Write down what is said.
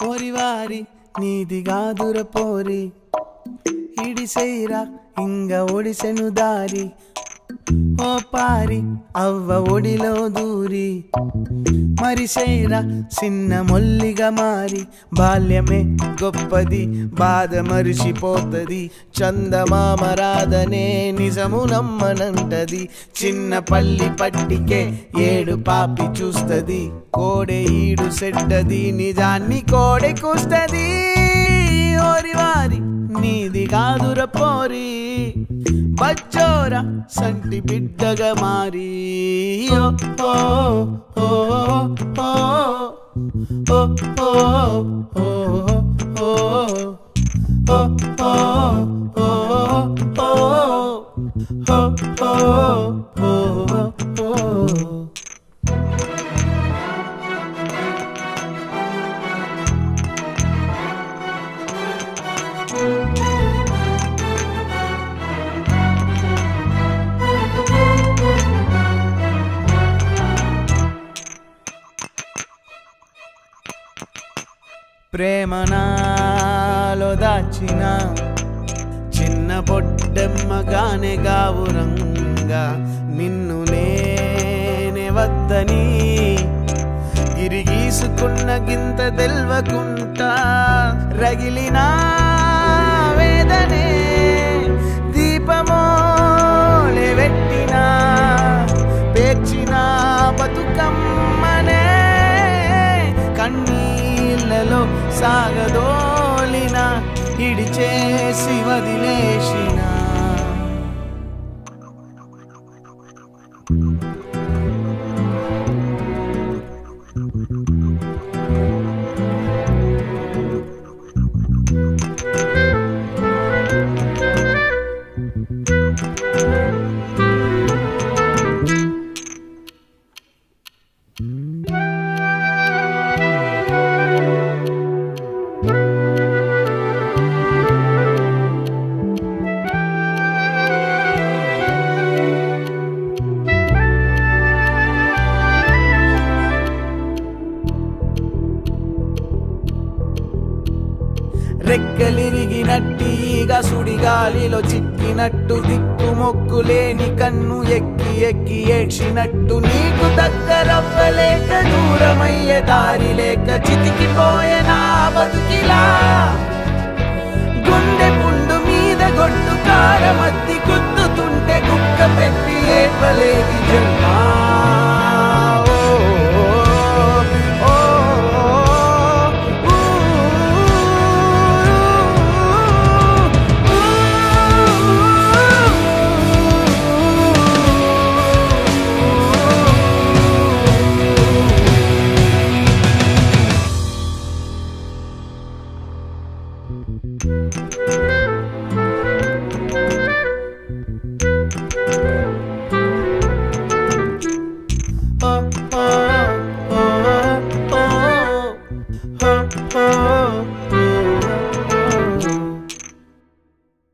ఓరివారి నీది గాదుర పోరి ఇడిసైరా ఇంగ ఒడిసెను దారి ఓ పారి అవ్వ ఒడిలో దూరి మరిసైరా చిన్న మొల్లిగా మారి బాల్యమే గొప్పది బాధ మరిచిపోతది చందమామ రాధనే నిజము నమ్మనంటది చిన్న పల్లి పట్టికే ఏడు పాపి చూస్తది కోడె ఈడు సెడ్డది నిజాన్ని కోడె కూస్తది ఓరివారి నీది కాదుర పోరి బచ్చోర సంటి బిడ్డగా మారి ఓ ఓ ఓ ఓ ఓ ఓ ఓ ఓ ఓ ప్రేమ నాలో దాచిన చిన్న బొడ్డెమ్మగానే గావురంగా నిన్ను నేనే వద్దని గిరిగీసుకున్న గింత తెల్వకుంటా రగిలిన వేదనే దీపమోలే పెట్టిన పేర్చిన బతుకమ్మనే కన్నీళ్ళలో సాగదోలిన ఇడిచేసి వదిలేసిన రెక్కలిరిగినట్టిగా సుడిగాలిలో చిక్కినట్టు దిక్కు మొక్కు లేని కన్ను ఎక్కి ఎక్కి ఏడ్చినట్టు నీకు దగ్గరవ్వలేక దూరమయ్యే దారి లేక చితికిపోయే నా బతుకిలా గుండె పుండు మీద గొడ్డు కారమద్ది గుద్దుతుంటే కుక్క పెట్టి ఏడ్వలేని జన్మ